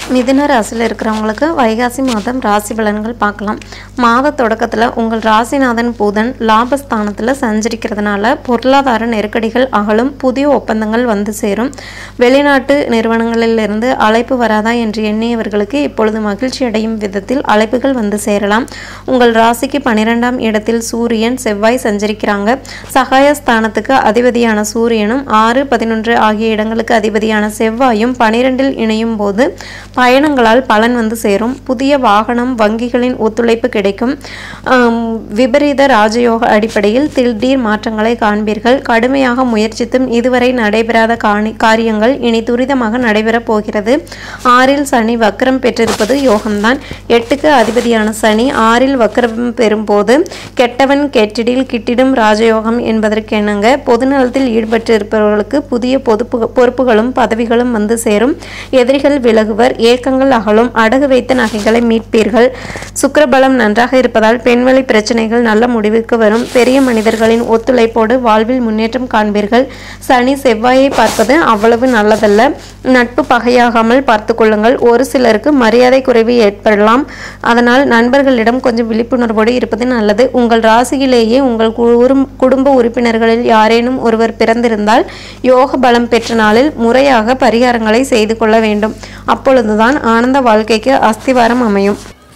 மிதுன ராசியில் இருக்கிறவங்களுக்கு வைகாசி மாதம் ராசி பலன்கள் பார்க்கலாம் மாத தொடக்கத்தில் உங்கள் ராசிநாதன் புதன் லாபஸ்தானத்தில் சஞ்சரிக்கிறதுனால பொருளாதார நெருக்கடிகள் அகலும் புதிய ஒப்பந்தங்கள் வந்து சேரும் வெளிநாட்டு நிறுவனங்களிலிருந்து அழைப்பு வராதா என்று எண்ணியவர்களுக்கு இப்பொழுது மகிழ்ச்சி அடையும் விதத்தில் அழைப்புகள் வந்து சேரலாம் உங்கள் ராசிக்கு பன்னிரெண்டாம் இடத்தில் சூரியன் செவ்வாய் சஞ்சரிக்கிறாங்க சகாயஸ்தானத்துக்கு அதிபதியான சூரியனும் ஆறு பதினொன்று ஆகிய இடங்களுக்கு அதிபதியான செவ்வாயும் பனிரெண்டில் இணையும் போது பயணங்களால் பலன் வந்து சேரும் புதிய வாகனம் வங்கிகளின் ஒத்துழைப்பு கிடைக்கும் ஆம், விபரீத ராஜயோக அடிப்படையில் திடீர் மாற்றங்களை காண்பீர்கள் கடுமையாக முயற்சித்தும் இதுவரை நடைபெறாத காணி காரியங்கள் இனி துரிதமாக நடைபெறப் போகிறது ஆறில் சனி வக்கரம் பெற்றிருப்பது யோகம்தான் எட்டுக்கு அதிபதியான சனி ஆறில் வக்கரம் பெறும்போது கெட்டவன் கெட்டிடில் கிட்டிடும் ராஜயோகம் என்பதற்கெனங்க பொதுநலத்தில் ஈடுபட்டிருப்பவர்களுக்கு புதிய பொறுப்பு பொறுப்புகளும் பதவிகளும் வந்து சேரும் எதிரிகள் விலகுவர் ஏக்கங்கள் அகலும் அடகு வைத்த நகைகளை மீட்பீர்கள் சுக்கிரபலம் நன்றாக இருப்பதால் பெண்வழி பிரச்சனைகள் நல்ல முடிவுக்கு வரும் பெரிய மனிதர்களின் ஒத்துழைப்போடு வாழ்வில் முன்னேற்றம் காண்பீர்கள் சனி செவ்வாயை பார்ப்பது அவ்வளவு நல்லதல்ல நட்பு பகையாகாமல் பார்த்து கொள்ளுங்கள் ஒரு சிலருக்கு மரியாதை குறைவு ஏற்படலாம் அதனால் நண்பர்களிடம் கொஞ்சம் விழிப்புணர்வோடு இருப்பது நல்லது உங்கள் ராசியிலேயே உங்கள் குடும்- குடும்ப உறுப்பினர்களில் யாரேனும் ஒருவர் பிறந்திருந்தால் யோக பலம் பெற்ற நாளில் முறையாக பரிகாரங்களை செய்து கொள்ள வேண்டும் அப்பொழுதுதான் ஆனந்த வாழ்க்கைக்கு அஸ்திவாரம் அமையும்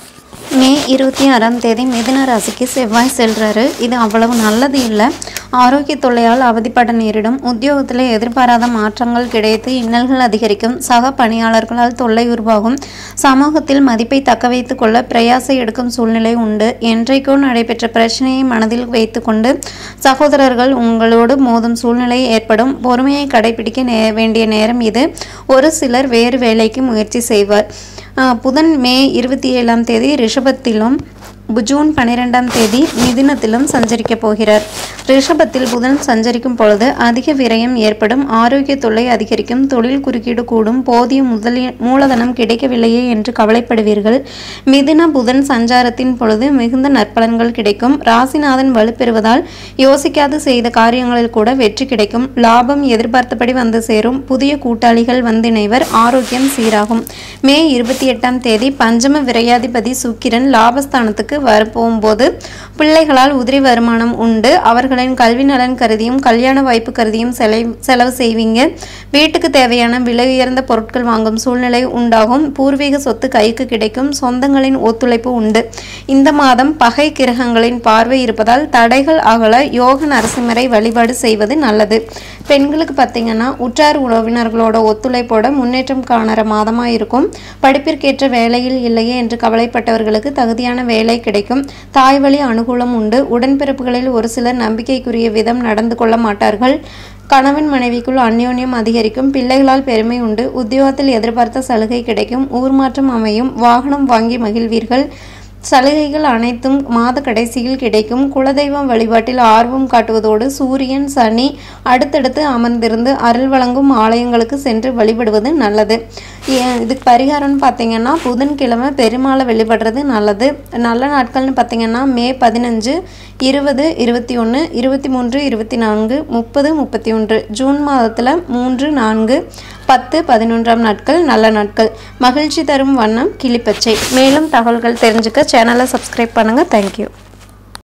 மே இருபத்தி ஆறாம் தேதி மிதுன ராசிக்கு செவ்வாய் செல்றாரு இது அவ்வளவு நல்லது இல்லை ஆரோக்கிய தொல்லையால் அவதிப்பட நேரிடும் உத்தியோகத்தில் எதிர்பாராத மாற்றங்கள் கிடைத்து இன்னல்கள் அதிகரிக்கும் சக பணியாளர்களால் தொல்லை உருவாகும் சமூகத்தில் மதிப்பை தக்க வைத்துக் கொள்ள பிரயாசை எடுக்கும் சூழ்நிலை உண்டு என்றைக்கோ நடைபெற்ற பிரச்சனையை மனதில் வைத்துக்கொண்டு சகோதரர்கள் உங்களோடு மோதும் சூழ்நிலை ஏற்படும் பொறுமையை கடைபிடிக்க நே வேண்டிய நேரம் இது ஒரு சிலர் வேறு வேலைக்கு முயற்சி செய்வர் ஆஹ் புதன் மே இருபத்தி ஏழாம் தேதி ரிஷபத்திலும் பு- ஜூன் பன்னிரெண்டாம் தேதி மிதுனத்திலும் சஞ்சரிக்கப் போகிறார் ரிஷபத்தில் புதன் சஞ்சரிக்கும் பொழுது அதிக விரயம் ஏற்படும் ஆரோக்கிய தொல்லை அதிகரிக்கும் தொழில் குறுக்கீடு கூடும் போதிய முதலி மூலதனம் கிடைக்கவில்லையே என்று கவலைப்படுவீர்கள் மிதுன புதன் சஞ்சாரத்தின் பொழுது மிகுந்த நற்பலன்கள் கிடைக்கும் ராசிநாதன் வலுப்பெறுவதால் யோசிக்காது செய்த காரியங்களில் கூட வெற்றி கிடைக்கும் லாபம் எதிர்பார்த்தபடி வந்து சேரும் புதிய கூட்டாளிகள் வந்திணைவர் ஆரோக்கியம் சீராகும் மே இருபத்தி எட்டாம் தேதி பஞ்சம விரையாதிபதி சுக்கிரன் லாபஸ்தானத்துக்கு வரப்போகும்போது பிள்ளைகளால் உதிரி வருமானம் உண்டு அவர்களின் கல்வி நலன் கருதியும் கல்யாண வாய்ப்பு கருதியும் செலை செலவு செய்வீங்க வீட்டுக்கு தேவையான விலை உயர்ந்த பொருட்கள் வாங்கும் சூழ்நிலை உண்டாகும் பூர்வீக சொத்து கைக்கு கிடைக்கும் சொந்தங்களின் ஒத்துழைப்பு உண்டு இந்த மாதம் பகை கிரகங்களின் பார்வை இருப்பதால் தடைகள் அகல யோக நரசிம்மரை வழிபாடு செய்வது நல்லது பெண்களுக்கு பார்த்தீங்கன்னா உற்றார் உறவினர்களோட ஒத்துழைப்போட முன்னேற்றம் காணற மாதமாக இருக்கும் படிப்பிற்கேற்ற வேலையில் இல்லையே என்று கவலைப்பட்டவர்களுக்கு தகுதியான வேலை கிடைக்கும் தாய் வழி அனுகூலம் உண்டு உடன்பிறப்புகளில் ஒரு சிலர் நம்பிக்கைக்குரிய விதம் நடந்து கொள்ள மாட்டார்கள் கணவன் மனைவிக்குள் அந்யோன்யம் அதிகரிக்கும் பிள்ளைகளால் பெருமை உண்டு உத்தியோகத்தில் எதிர்பார்த்த சலுகை கிடைக்கும் ஊர் மாற்றம் அமையும் வாகனம் வாங்கி மகிழ்வீர்கள் சலுகைகள் அனைத்தும் மாத கடைசியில் கிடைக்கும் குலதெய்வம் வழிபாட்டில் ஆர்வம் காட்டுவதோடு சூரியன் சனி அடுத்தடுத்து அமர்ந்திருந்து அருள் வழங்கும் ஆலயங்களுக்கு சென்று வழிபடுவது நல்லது ஏன் இதுக்கு பரிகாரம்னு பார்த்தீங்கன்னா புதன்கிழமை பெருமாளை வழிபடுறது நல்லது நல்ல நாட்கள்னு பார்த்தீங்கன்னா மே பதினஞ்சு இருபது இருபத்தி ஒன்று இருபத்தி மூன்று இருபத்தி நான்கு முப்பது முப்பத்தி ஒன்று ஜூன் மாதத்தில் மூன்று நான்கு பத்து பதினொன்றாம் நாட்கள் நல்ல நாட்கள் மகிழ்ச்சி தரும் வண்ணம் கிளிப்பச்சை மேலும் தகவல்கள் தெரிஞ்சுக்க சேனலை சப்ஸ்கிரைப் பண்ணுங்கள் தேங்க்யூ